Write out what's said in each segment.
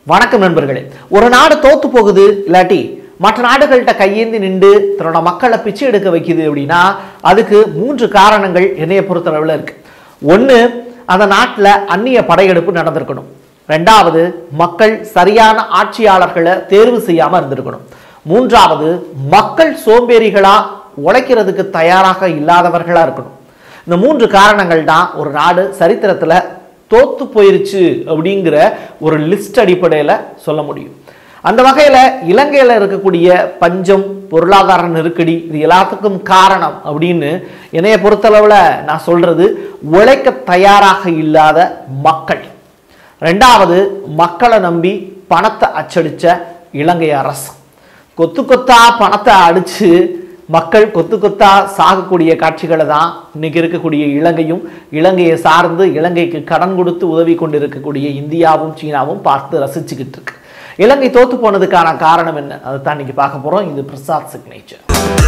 வணக்கம் நண்பர்களே ஒரு நாடு தோத்து போகுது இல்லாட்டி மற்ற நாடுகள்கிட்ட கையேந்தி நின்று தன்னோட மக்களை பிச்சை எடுக்க வைக்குது அப்படின்னா அதுக்கு மூன்று காரணங்கள் என்னைய பொறுத்தளவில் இருக்கு ஒன்று அந்த நாட்டில் அந்நிய படையெடுப்பு நடந்திருக்கணும் ரெண்டாவது மக்கள் சரியான ஆட்சியாளர்களை தேர்வு செய்யாமல் இருந்திருக்கணும் மூன்றாவது மக்கள் சோம்பேறிகளா உழைக்கிறதுக்கு தயாராக இல்லாதவர்களா இருக்கணும் இந்த மூன்று காரணங்கள் தான் ஒரு நாடு சரித்திரத்தில் தோத்து போயிருச்சு அப்படிங்கிற ஒரு லிஸ்ட் அடிப்படையில் சொல்ல முடியும் அந்த வகையில் இலங்கையில் இருக்கக்கூடிய பஞ்சம் பொருளாதார நெருக்கடி இது எல்லாத்துக்கும் காரணம் அப்படின்னு என்னைய பொறுத்தளவில் நான் சொல்றது உழைக்க தயாராக இல்லாத மக்கள் ரெண்டாவது மக்களை நம்பி பணத்தை அச்சடிச்ச இலங்கை அரசு கொத்து கொத்தா பணத்தை அடிச்சு மக்கள் கொத்து கொத்தா சாகக்கூடிய காட்சிகளை தான் இன்னைக்கு இருக்கக்கூடிய இலங்கையும் இலங்கையை சார்ந்து இலங்கைக்கு கடன் கொடுத்து உதவி கொண்டு இருக்கக்கூடிய இந்தியாவும் சீனாவும் பார்த்து ரசிச்சுக்கிட்டு இருக்கு இலங்கை தோத்து போனதுக்கான காரணம் என்ன அதை தான் இன்னைக்கு பார்க்க போறோம் இது பிரசாத் சிக்னேச்சர்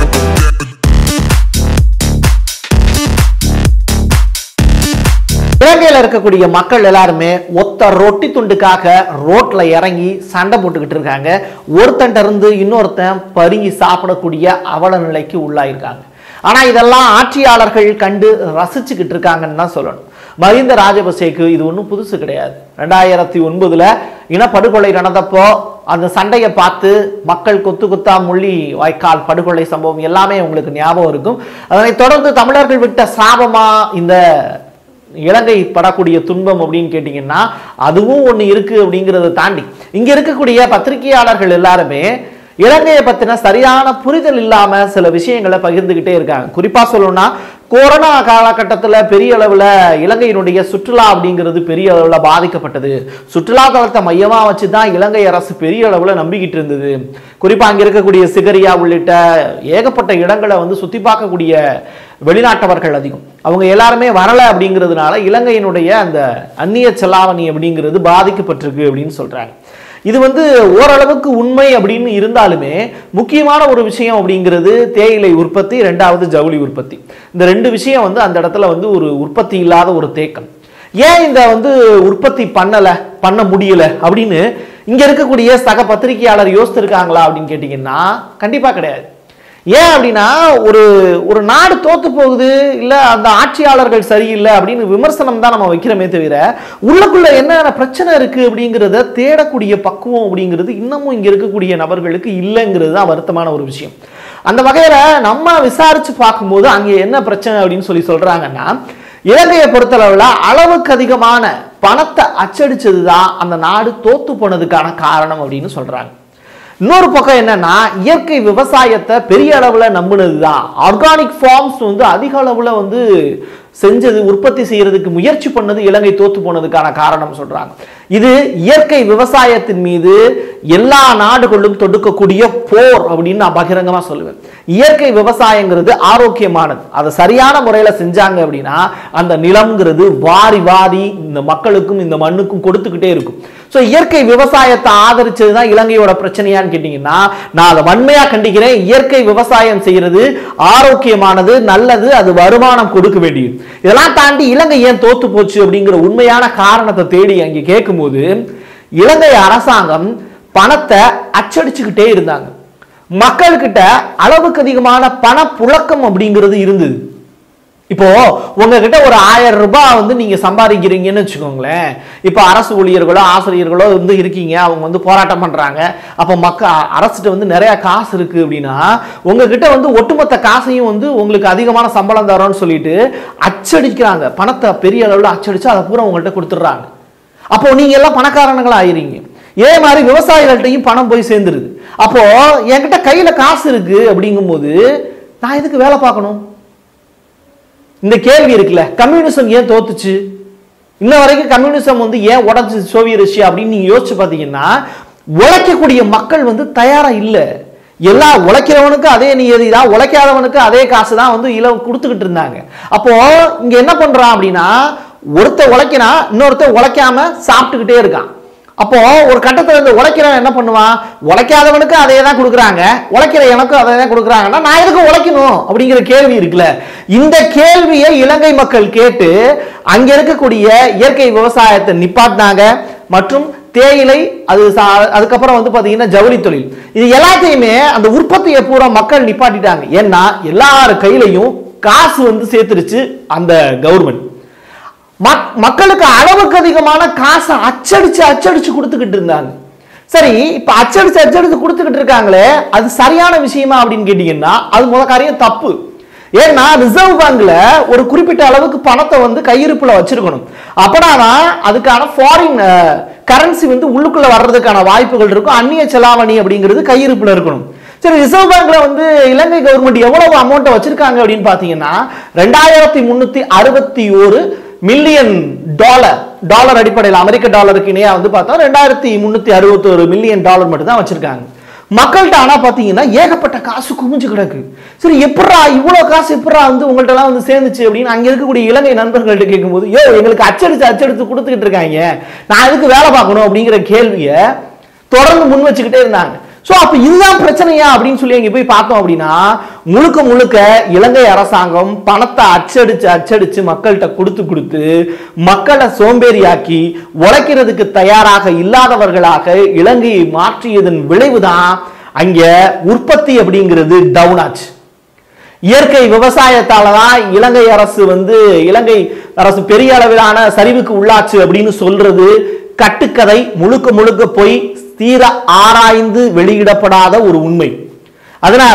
இலங்கையில் இருக்கக்கூடிய மக்கள் எல்லாருமே ஒத்த ரொட்டி துண்டுக்காக ரோட்ல இறங்கி சண்டை போட்டுக்கிட்டு இருக்காங்க ஒருத்தன்ட்ட இருந்து இன்னொருத்தன் பருங்கி சாப்பிடக்கூடிய அவல நிலைக்கு உள்ளாயிருக்காங்க ஆனா இதெல்லாம் ஆட்சியாளர்கள் கண்டு ரசிச்சுக்கிட்டு இருக்காங்கன்னு தான் சொல்லணும் மஹிந்த ராஜபக்சேக்கு இது ஒன்றும் புதுசு கிடையாது ரெண்டாயிரத்தி ஒன்பதுல இனப்படுகொலை நடந்தப்போ அந்த சண்டையை பார்த்து மக்கள் கொத்து குத்தா முள்ளி வாய்க்கால் படுகொலை சம்பவம் எல்லாமே உங்களுக்கு ஞாபகம் இருக்கும் அதனைத் தொடர்ந்து தமிழர்கள் விட்ட சாபமா இந்த இலங்கை படக்கூடிய துன்பம் அப்படின்னு கேட்டிங்கன்னா அதுவும் ஒன்று இருக்கு அப்படிங்கிறத தாண்டி இங்க இருக்கக்கூடிய பத்திரிகையாளர்கள் எல்லாருமே இலங்கையை பத்தின சரியான புரிதல் இல்லாம சில விஷயங்களை பகிர்ந்துகிட்டே இருக்காங்க குறிப்பா சொல்லணும்னா கொரோனா காலகட்டத்தில் பெரிய அளவில் இலங்கையினுடைய சுற்றுலா அப்படிங்கிறது பெரிய அளவில் பாதிக்கப்பட்டது சுற்றுலா தலத்தை மையமாக வச்சு தான் இலங்கை அரசு பெரிய அளவில் நம்பிக்கிட்டு இருந்தது குறிப்பாக அங்கே இருக்கக்கூடிய சிகரியா உள்ளிட்ட ஏகப்பட்ட இடங்களை வந்து சுற்றி பார்க்கக்கூடிய வெளிநாட்டவர்கள் அதிகம் அவங்க எல்லாருமே வரலை அப்படிங்கிறதுனால இலங்கையினுடைய அந்த அந்நிய செலாவணி அப்படிங்கிறது பாதிக்கப்பட்டிருக்கு அப்படின்னு சொல்கிறாங்க இது வந்து ஓரளவுக்கு உண்மை அப்படின்னு இருந்தாலுமே முக்கியமான ஒரு விஷயம் அப்படிங்கிறது தேயிலை உற்பத்தி ரெண்டாவது ஜவுளி உற்பத்தி இந்த ரெண்டு விஷயம் வந்து அந்த இடத்துல வந்து ஒரு உற்பத்தி இல்லாத ஒரு தேக்கம் ஏன் இந்த வந்து உற்பத்தி பண்ணலை பண்ண முடியல அப்படின்னு இங்க இருக்கக்கூடிய சக பத்திரிகையாளர் யோசித்திருக்காங்களா அப்படின்னு கேட்டிங்கன்னா கண்டிப்பாக கிடையாது ஏன் அப்படின்னா ஒரு ஒரு நாடு தோத்து போகுது இல்லை அந்த ஆட்சியாளர்கள் சரியில்லை அப்படின்னு விமர்சனம் தான் நம்ம வைக்கிறோமே தவிர உள்ளுக்குள்ள என்னென்ன பிரச்சனை இருக்கு அப்படிங்கிறத தேடக்கூடிய பக்குவம் அப்படிங்கிறது இன்னமும் இங்க இருக்கக்கூடிய நபர்களுக்கு இல்லைங்கிறது தான் வருத்தமான ஒரு விஷயம் அந்த வகையில நம்ம விசாரிச்சு பார்க்கும்போது அங்கே என்ன பிரச்சனை அப்படின்னு சொல்லி சொல்றாங்கன்னா இலங்கையை பொறுத்தளவில் அளவுக்கு அதிகமான பணத்தை அச்சடிச்சது தான் அந்த நாடு தோத்து போனதுக்கான காரணம் அப்படின்னு சொல்றாங்க இன்னொரு பக்கம் என்னன்னா இயற்கை விவசாயத்தை பெரிய அளவுல நம்பினது தான் ஆர்கானிக் ஃபார்ம்ஸ் வந்து அதிக அளவுல வந்து செஞ்சது உற்பத்தி செய்யறதுக்கு முயற்சி பண்ணது இலங்கை தோத்து போனதுக்கான காரணம் சொல்றாங்க இது இயற்கை விவசாயத்தின் மீது எல்லா நாடுகளும் தொடுக்கக்கூடிய போர் அப்படின்னு நான் பகிரங்கமா சொல்லுவேன் இயற்கை விவசாயங்கிறது ஆரோக்கியமானது அதை சரியான முறையில் செஞ்சாங்க அப்படின்னா அந்த நிலம்ங்கிறது வாரி வாரி இந்த மக்களுக்கும் இந்த மண்ணுக்கும் கொடுத்துக்கிட்டே இருக்கும் ஸோ இயற்கை விவசாயத்தை ஆதரிச்சது தான் இலங்கையோட பிரச்சனையான்னு கேட்டிங்கன்னா நான் அதை வன்மையாக கண்டிக்கிறேன் இயற்கை விவசாயம் செய்யறது ஆரோக்கியமானது நல்லது அது வருமானம் கொடுக்க வேண்டியது இதெல்லாம் தாண்டி இலங்கை ஏன் தோத்து போச்சு அப்படிங்கிற உண்மையான காரணத்தை தேடி அங்கே கேட்கும்போது இலங்கை அரசாங்கம் பணத்தை அச்சடிச்சுக்கிட்டே இருந்தாங்க மக்கள்கிட்ட அளவுக்கு அதிகமான பண புழக்கம் அப்படிங்கிறது இருந்தது இப்போ உங்ககிட்ட ஒரு ஆயிரம் ரூபாய் வந்து நீங்க சம்பாதிக்கிறீங்கன்னு வச்சுக்கோங்களேன் இப்போ அரசு ஊழியர்களோ ஆசிரியர்களோ வந்து இருக்கீங்க அவங்க வந்து போராட்டம் பண்றாங்க அப்போ மக்க அரசுகிட்ட வந்து நிறைய காசு இருக்கு அப்படின்னா உங்ககிட்ட வந்து ஒட்டுமொத்த காசையும் வந்து உங்களுக்கு அதிகமான சம்பளம் தரோன்னு சொல்லிட்டு அச்சடிக்கிறாங்க பணத்தை பெரிய அளவில் அச்சடிச்சு அதை பூரா உங்கள்கிட்ட கொடுத்துட்றாங்க அப்போ நீங்க எல்லாம் பணக்காரனுங்களா ஆயிரீங்க இதே மாதிரி விவசாயிகள்கிட்டையும் பணம் போய் சேர்ந்துருது அப்போ என்கிட்ட கையில காசு இருக்கு அப்படிங்கும்போது நான் எதுக்கு வேலை பார்க்கணும் இந்த கேள்வி இருக்குல்ல கம்யூனிசம் ஏன் தோத்துச்சு இன்ன வரைக்கும் கம்யூனிசம் வந்து ஏன் உடச்சு சோவியத் ரஷ்யா அப்படின்னு நீங்க யோசிச்சு பார்த்தீங்கன்னா உழைக்கக்கூடிய மக்கள் வந்து தயாரா இல்லை எல்லா உழைக்கிறவனுக்கு அதே நியதி தான் உழைக்காதவனுக்கு அதே காசு தான் வந்து இல கொடுத்துக்கிட்டு இருந்தாங்க அப்போ இங்க என்ன பண்றான் அப்படின்னா ஒருத்த உழைக்கினா இன்னொருத்த உழைக்காம சாப்பிட்டுக்கிட்டே இருக்கான் அப்போ ஒரு கட்டத்தில் இந்த உழைக்கிறவன் என்ன பண்ணுவான் உழைக்காதவனுக்கு அதே தான் கொடுக்குறாங்க உழைக்கிற எனக்கும் அதே தான் கொடுக்குறாங்கன்னா நான் எதுக்கு உழைக்கணும் அப்படிங்கிற கேள்வி இருக்குல்ல இந்த கேள்வியை இலங்கை மக்கள் கேட்டு அங்க இருக்கக்கூடிய இயற்கை விவசாயத்தை நிப்பாட்டினாங்க மற்றும் தேயிலை அது சா- அதுக்கப்புறம் வந்து பாத்தீங்கன்னா ஜவுளி தொழில் இது எல்லாத்தையுமே அந்த உற்பத்தியை பூரா மக்கள் நிப்பாட்டிட்டாங்க ஏன்னா எல்லார் கையிலையும் காசு வந்து சேர்த்துருச்சு அந்த கவர்மெண்ட் மக்- மக்களுக்கு அளவுக்கு அதிகமான காசை அச்சடிச்சு அச்சடிச்சு கொடுத்துக்கிட்டு இருந்தாங்க சரி இப்ப அச்சடிச்சு அச்சடிச்சு கொடுத்துக்கிட்டு இருக்காங்களே அது சரியான விஷயமா அப்படின்னு கேட்டீங்கன்னா அது முத காரியம் தப்பு ஏன்னா ரிசர்வ் பேங்க்ல ஒரு குறிப்பிட்ட அளவுக்கு பணத்தை வந்து கையிருப்புல வச்சிருக்கணும் அப்படாதான் அதுக்கான ஃபாரின் கரன்சி வந்து உள்ளுக்குள்ள வர்றதுக்கான வாய்ப்புகள் இருக்கும் அந்நிய செலாவணி அப்படிங்கிறது கையிருப்புல இருக்கணும் சரி ரிசர்வ் பேங்க்ல வந்து இலங்கை கவர்மெண்ட் எவ்வளவு அமௌண்ட்டை வச்சிருக்காங்க அப்படின்னு பாத்தீங்கன்னா ரெண்டாயிரத்தி முன்னூத்தி அறுபத்தி ஒரு மில்லியன் டாலர் டாலர் அடிப்படையில் அமெரிக்க டாலருக்கு இணையா வந்து பார்த்தா ரெண்டாயிரத்தி முன்னூத்தி அறுபத்தோரு மில்லியன் டாலர் மட்டும் தான் வச்சிருக்காங்க மக்கள்கிட்ட ஆனா பாத்தீங்கன்னா ஏகப்பட்ட காசு குமிஞ்சு கிடக்கு சரி எப்படா இவ்வளவு காசு எப்படா வந்து உங்கள்ட்ட எல்லாம் வந்து சேர்ந்துச்சு அப்படின்னு அங்க இருக்கக்கூடிய இலங்கை நண்பர்கள்ட்ட கேட்கும்போது யோ எங்களுக்கு அச்சடிச்சு அச்சடிச்சு கொடுத்துக்கிட்டு இருக்காங்க நான் எதுக்கு வேலை பார்க்கணும் அப்படிங்கிற கேள்வியை தொடர்ந்து முன் வச்சுக்கிட்டே இருந்தாங்க சோ அப்ப இதுதான் பிரச்சனையா அப்படின்னு சொல்லி அங்க போய் பார்த்தோம் அப்படின்னா முழுக்க முழுக்க இலங்கை அரசாங்கம் பணத்தை அச்சடிச்சு அச்சடிச்சு மக்கள்கிட்ட கொடுத்து கொடுத்து மக்களை சோம்பேறியாக்கி உழைக்கிறதுக்கு தயாராக இல்லாதவர்களாக இலங்கையை மாற்றியதன் விளைவுதான் அங்க உற்பத்தி அப்படிங்கிறது டவுன் ஆச்சு இயற்கை விவசாயத்தால தான் இலங்கை அரசு வந்து இலங்கை அரசு பெரிய அளவிலான சரிவுக்கு உள்ளாச்சு அப்படின்னு சொல்றது கட்டுக்கதை முழுக்க முழுக்க போய் தீர ஆராய்ந்து வெளியிடப்படாத ஒரு உண்மை அதனால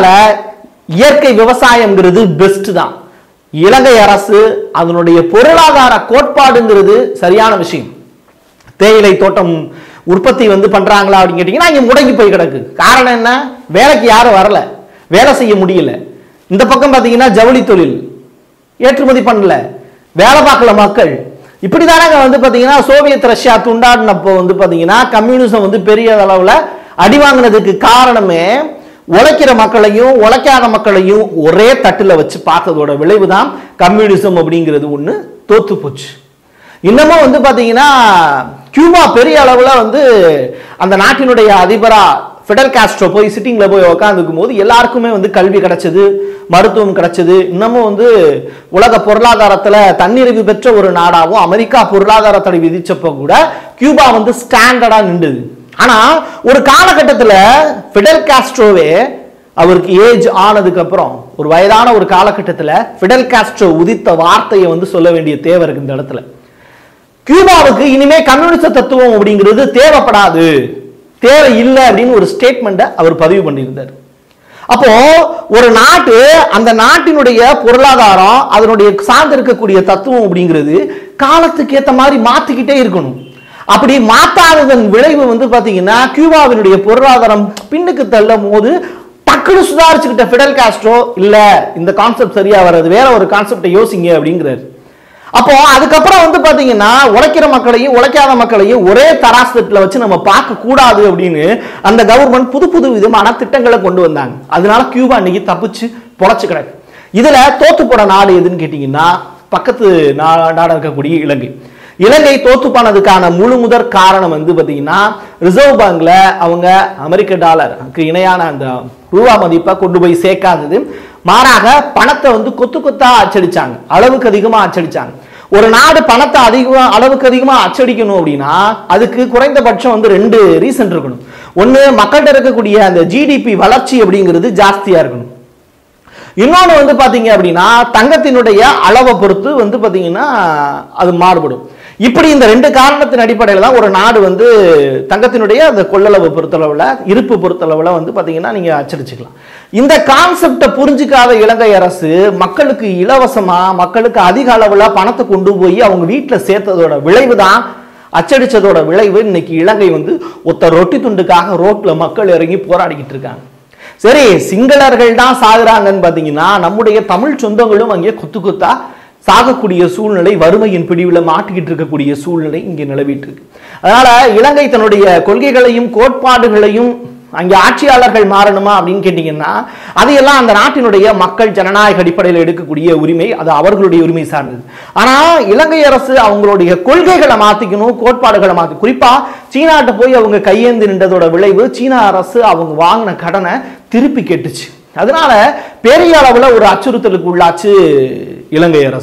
இயற்கை விவசாயம்ங்கிறது பெஸ்ட் தான் இலங்கை அரசு அதனுடைய பொருளாதார கோட்பாடுங்கிறது சரியான விஷயம் தேயிலை தோட்டம் உற்பத்தி வந்து பண்றாங்களா அப்படின்னு கேட்டீங்கன்னா இங்க முடங்கி போய் கிடக்கு காரணம் என்ன வேலைக்கு யாரும் வரல வேலை செய்ய முடியல இந்த பக்கம் பாத்தீங்கன்னா ஜவுளி தொழில் ஏற்றுமதி பண்ணல வேலை பார்க்கல மக்கள் இப்படிதானங்க வந்து பாத்தீங்கன்னா சோவியத் ரஷ்யா துண்டாடினப்போ வந்து பாத்தீங்கன்னா கம்யூனிசம் வந்து பெரிய அளவுல அடி வாங்கினதுக்கு காரணமே உழைக்கிற மக்களையும் உழைக்காத மக்களையும் ஒரே தட்டுல வச்சு பார்த்ததோட விளைவு தான் கம்யூனிசம் அப்படிங்கிறது ஒண்ணு தோத்து போச்சு இன்னமும் வந்து பாத்தீங்கன்னா கியூபா பெரிய அளவுல வந்து அந்த நாட்டினுடைய அதிபரா ஃபிடல் காஸ்ட்ரோ போய் சிட்டிங்ல போய் உட்காந்துக்கும் போது எல்லாருக்குமே வந்து கல்வி கிடைச்சது மருத்துவம் கிடைச்சது இன்னமும் வந்து உலக பொருளாதாரத்துல தன்னிறைவு பெற்ற ஒரு நாடாகவும் அமெரிக்கா பொருளாதார தடை விதிச்சப்ப கூட கியூபா வந்து ஸ்டாண்டர்டா நின்றுது ஆனா ஒரு காலகட்டத்துல ஃபிடல் காஸ்ட்ரோவே அவருக்கு ஏஜ் ஆனதுக்கு அப்புறம் ஒரு வயதான ஒரு காலகட்டத்துல ஃபிடல் காஸ்ட்ரோ உதித்த வார்த்தையை வந்து சொல்ல வேண்டிய தேவை இருக்கு இந்த இடத்துல கியூபாவுக்கு இனிமே கம்யூனிச தத்துவம் அப்படிங்கிறது தேவைப்படாது தேவை இல்லை அப்படின்னு ஒரு ஸ்டேட்மெண்ட்டை அவர் பதிவு பண்ணியிருந்தார் அப்போ ஒரு நாட்டு அந்த நாட்டினுடைய பொருளாதாரம் அதனுடைய சார்ந்து இருக்கக்கூடிய தத்துவம் அப்படிங்கிறது காலத்துக்கு ஏத்த மாதிரி மாத்திக்கிட்டே இருக்கணும் அப்படி மாத்தாததன் விளைவு வந்து பாத்தீங்கன்னா கியூபாவினுடைய பொருளாதாரம் பின்னுக்கு தள்ளும் போது டக்குனு சுதாரிச்சுக்கிட்ட ஃபிடல் காஸ்ட்ரோ இல்ல இந்த கான்செப்ட் சரியா வராது வேற ஒரு கான்செப்டை யோசிங்க அப்படிங்கிறாரு அப்போ அதுக்கப்புறம் வந்து பாத்தீங்கன்னா உழைக்கிற மக்களையும் உழைக்காத மக்களையும் ஒரே தராசத்துல வச்சு நம்ம பார்க்க கூடாது அப்படின்னு அந்த கவர்மெண்ட் புது புது விதமான திட்டங்களை கொண்டு வந்தாங்க அதனால கியூபா இன்னைக்கு தப்பிச்சு பொழைச்சு கிடக்கு இதுல தோத்து போன நாடு எதுன்னு கேட்டீங்கன்னா பக்கத்து நா- நாடா இருக்கக்கூடிய இலங்கை இலங்கை தோத்து போனதுக்கான முழு முதற் காரணம் வந்து பாத்தீங்கன்னா ரிசர்வ் பேங்க்ல அவங்க அமெரிக்க டாலருக்கு இணையான அந்த ரூபா மதிப்பை கொண்டு போய் சேர்க்காதது மாறாக பணத்தை வந்து கொத்து கொத்தா அச்சடிச்சாங்க அளவுக்கு அதிகமா அச்சடிச்சாங்க ஒரு நாடு பணத்தை அதிகமா அளவுக்கு அதிகமா அச்சடிக்கணும் அப்படின்னா அதுக்கு குறைந்தபட்சம் வந்து ரெண்டு ரீசன் இருக்கணும் ஒண்ணு மக்கள்கிட்ட இருக்கக்கூடிய அந்த ஜிடிபி வளர்ச்சி அப்படிங்கிறது ஜாஸ்தியா இருக்கணும் இன்னொன்று வந்து பார்த்தீங்க அப்படின்னா தங்கத்தினுடைய அளவை பொறுத்து வந்து பார்த்தீங்கன்னா அது மாறுபடும் இப்படி இந்த ரெண்டு காரணத்தின் அடிப்படையில் தான் ஒரு நாடு வந்து தங்கத்தினுடைய அந்த கொள்ளளவு பொறுத்தளவில் இருப்பு பொறுத்தளவில் வந்து பார்த்தீங்கன்னா நீங்கள் அச்சடிச்சுக்கலாம் இந்த கான்செப்டை புரிஞ்சுக்காத இலங்கை அரசு மக்களுக்கு இலவசமாக மக்களுக்கு அதிக அளவில் பணத்தை கொண்டு போய் அவங்க வீட்டில் சேர்த்ததோட விளைவு தான் அச்சடிச்சதோட விளைவு இன்னைக்கு இலங்கை வந்து ஒத்த ரொட்டி துண்டுக்காக ரோட்ல மக்கள் இறங்கி போராடிக்கிட்டு இருக்காங்க சரி சிங்களர்கள் தான் சாகுறாங்கன்னு பார்த்தீங்கன்னா நம்முடைய தமிழ் சொந்தங்களும் அங்கே குத்து குத்தா சாகக்கூடிய சூழ்நிலை வறுமையின் பிடிவில் மாட்டிக்கிட்டு இருக்கக்கூடிய சூழ்நிலை இங்கே நிலவிட்டு இருக்கு அதனால இலங்கை தன்னுடைய கொள்கைகளையும் கோட்பாடுகளையும் அங்கே ஆட்சியாளர்கள் மாறணுமா அப்படின்னு கேட்டிங்கன்னா அதையெல்லாம் அந்த நாட்டினுடைய மக்கள் ஜனநாயக அடிப்படையில் எடுக்கக்கூடிய உரிமை அது அவர்களுடைய உரிமை சார்ந்தது ஆனால் இலங்கை அரசு அவங்களுடைய கொள்கைகளை மாற்றிக்கணும் கோட்பாடுகளை மாற்றி குறிப்பாக சீனாட்ட போய் அவங்க கையேந்து நின்றதோட விளைவு சீனா அரசு அவங்க வாங்கின கடனை திருப்பி கேட்டுச்சு அதனால பெரிய அளவில் ஒரு அச்சுறுத்தலுக்கு உள்ளாச்சு இலங்கை அரசு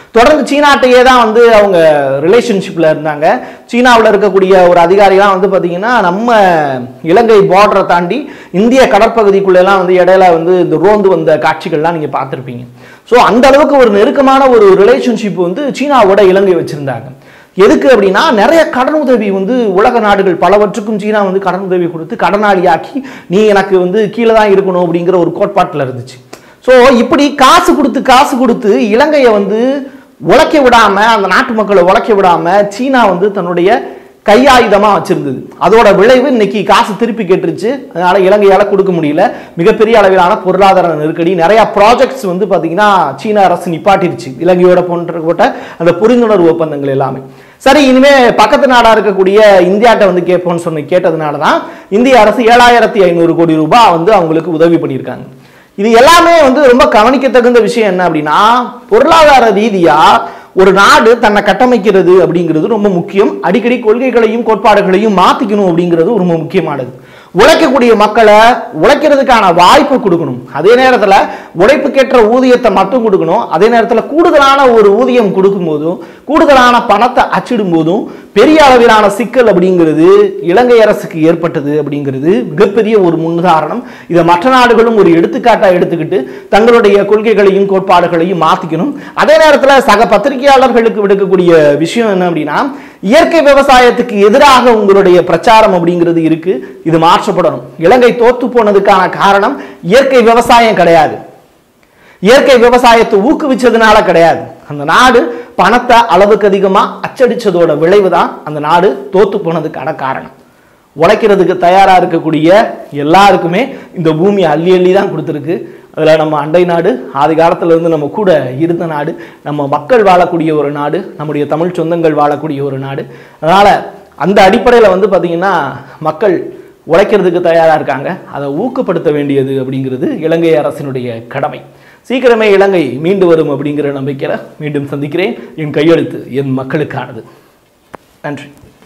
தொடர்ந்து சீனாட்டையே தான் வந்து அவங்க ரிலேஷன்ஷிப்பில் இருந்தாங்க சீனாவில் இருக்கக்கூடிய ஒரு அதிகாரிலாம் வந்து பார்த்தீங்கன்னா நம்ம இலங்கை பார்டரை தாண்டி இந்திய கடற்பகுதிக்குள்ளெல்லாம் வந்து இடையில வந்து இந்த ரோந்து வந்த காட்சிகள்லாம் நீங்கள் பார்த்துருப்பீங்க ஸோ அந்த அளவுக்கு ஒரு நெருக்கமான ஒரு ரிலேஷன்ஷிப் வந்து சீனாவோட இலங்கை வச்சுருந்தாங்க எதுக்கு அப்படின்னா நிறைய கடன் உதவி வந்து உலக நாடுகள் பலவற்றுக்கும் சீனா வந்து கடன் உதவி கொடுத்து கடனாளியாக்கி நீ எனக்கு வந்து கீழே தான் இருக்கணும் அப்படிங்கிற ஒரு கோட்பாட்டில் இருந்துச்சு ஸோ இப்படி காசு கொடுத்து காசு கொடுத்து இலங்கையை வந்து உழைக்க விடாம அந்த நாட்டு மக்களை உழைக்க விடாம சீனா வந்து தன்னுடைய கையாயுதமா வச்சிருந்தது அதோட விளைவு இன்னைக்கு காசு திருப்பி கேட்டுருச்சு அதனால இலங்கையால கொடுக்க முடியல மிகப்பெரிய அளவிலான பொருளாதார நெருக்கடி நிறைய ப்ராஜெக்ட்ஸ் வந்து பாத்தீங்கன்னா சீன அரசு நிப்பாட்டிருச்சு இலங்கையோட போன்ற போட்ட அந்த புரிந்துணர்வு ஒப்பந்தங்கள் எல்லாமே சரி இனிமே பக்கத்து நாடா இருக்கக்கூடிய இந்தியாட்ட வந்து கேட்போம்னு சொன்ன கேட்டதுனால தான் இந்திய அரசு ஏழாயிரத்தி ஐநூறு கோடி ரூபாய் வந்து அவங்களுக்கு உதவி பண்ணியிருக்காங்க இது எல்லாமே வந்து ரொம்ப கவனிக்கத்தகுந்த விஷயம் என்ன அப்படின்னா பொருளாதார ரீதியா ஒரு நாடு தன்னை கட்டமைக்கிறது அப்படிங்கிறது ரொம்ப முக்கியம் அடிக்கடி கொள்கைகளையும் கோட்பாடுகளையும் மாத்திக்கணும் அப்படிங்கிறது ரொம்ப முக்கியமானது உழைக்கக்கூடிய மக்களை உழைக்கிறதுக்கான வாய்ப்பு கொடுக்கணும் அதே நேரத்தில் உழைப்புக்கேற்ற ஊதியத்தை மட்டும் கொடுக்கணும் அதே நேரத்தில் கூடுதலான ஒரு ஊதியம் கொடுக்கும் போதும் கூடுதலான பணத்தை அச்சிடும் போதும் பெரிய அளவிலான சிக்கல் அப்படிங்கிறது இலங்கை அரசுக்கு ஏற்பட்டது அப்படிங்கிறது மிகப்பெரிய ஒரு முன்னுதாரணம் இதை மற்ற நாடுகளும் ஒரு எடுத்துக்காட்டாக எடுத்துக்கிட்டு தங்களுடைய கொள்கைகளையும் கோட்பாடுகளையும் மாற்றிக்கணும் அதே நேரத்தில் சக பத்திரிகையாளர்களுக்கு விடுக்கக்கூடிய விஷயம் என்ன அப்படின்னா இயற்கை விவசாயத்துக்கு எதிராக உங்களுடைய பிரச்சாரம் அப்படிங்கிறது இருக்கு இது மாற்றப்படணும் இலங்கை தோத்து போனதுக்கான காரணம் இயற்கை விவசாயம் கிடையாது இயற்கை விவசாயத்தை ஊக்குவிச்சதுனால கிடையாது அந்த நாடு பணத்தை அளவுக்கு அதிகமா அச்சடிச்சதோட விளைவு தான் அந்த நாடு தோத்து போனதுக்கான காரணம் உழைக்கிறதுக்கு தயாரா இருக்கக்கூடிய எல்லாருக்குமே இந்த பூமி அள்ளி அள்ளி தான் கொடுத்துருக்கு அதில் நம்ம அண்டை நாடு ஆதி காலத்துல இருந்து நம்ம கூட இருந்த நாடு நம்ம மக்கள் வாழக்கூடிய ஒரு நாடு நம்முடைய தமிழ் சொந்தங்கள் வாழக்கூடிய ஒரு நாடு அதனால் அந்த அடிப்படையில் வந்து பார்த்திங்கன்னா மக்கள் உழைக்கிறதுக்கு தயாராக இருக்காங்க அதை ஊக்கப்படுத்த வேண்டியது அப்படிங்கிறது இலங்கை அரசினுடைய கடமை சீக்கிரமே இலங்கை மீண்டு வரும் அப்படிங்கிற நம்பிக்கையில் மீண்டும் சந்திக்கிறேன் என் கையெழுத்து என் மக்களுக்கானது நன்றி